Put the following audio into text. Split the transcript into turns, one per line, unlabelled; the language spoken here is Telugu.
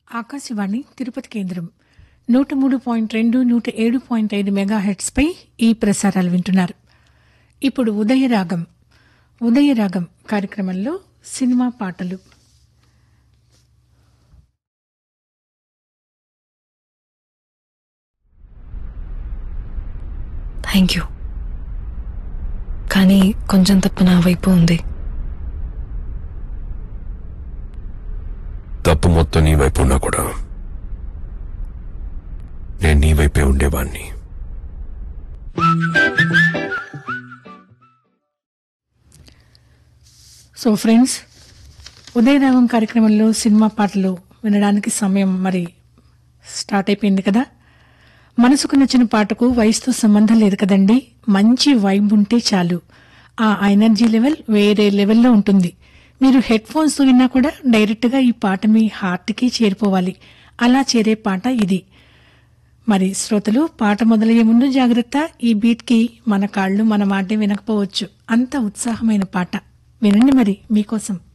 ఆకాశవాణి తిరుపతి కేంద్రం నూట మూడు పాయింట్ రెండు నూట ఏడు పాయింట్ ఐదు మెగాహెట్స్పై ఈ ప్రసారాలు వింటున్నారు ఇప్పుడు ఉదయరాగం ఉదయరాగం కార్యక్రమంలో సినిమా పాటలు
థ్యాంక్ యూ కానీ కొంచెం తప్పు నా వైపు ఉంది
తప్పు మొత్తం నీ వైపు ఉన్నా కూడా నేను నీ వైపే ఉండేవాణ్ణి
సో ఫ్రెండ్స్ ఉదయరాగం కార్యక్రమంలో సినిమా పాటలు వినడానికి సమయం మరి స్టార్ట్ అయిపోయింది కదా మనసుకు నచ్చిన పాటకు వయసుతో సంబంధం లేదు కదండి మంచి వైబ్ ఉంటే చాలు ఆ ఎనర్జీ లెవెల్ వేరే లెవెల్లో ఉంటుంది మీరు హెడ్ ఫోన్స్ విన్నా కూడా డైరెక్ట్గా ఈ పాట మీ హార్ట్కి చేరిపోవాలి అలా చేరే పాట ఇది మరి శ్రోతలు పాట మొదలయ్యే ముందు జాగ్రత్త ఈ బీట్కి మన కాళ్ళు మన మాటే వినకపోవచ్చు అంత ఉత్సాహమైన పాట వినండి మరి మీకోసం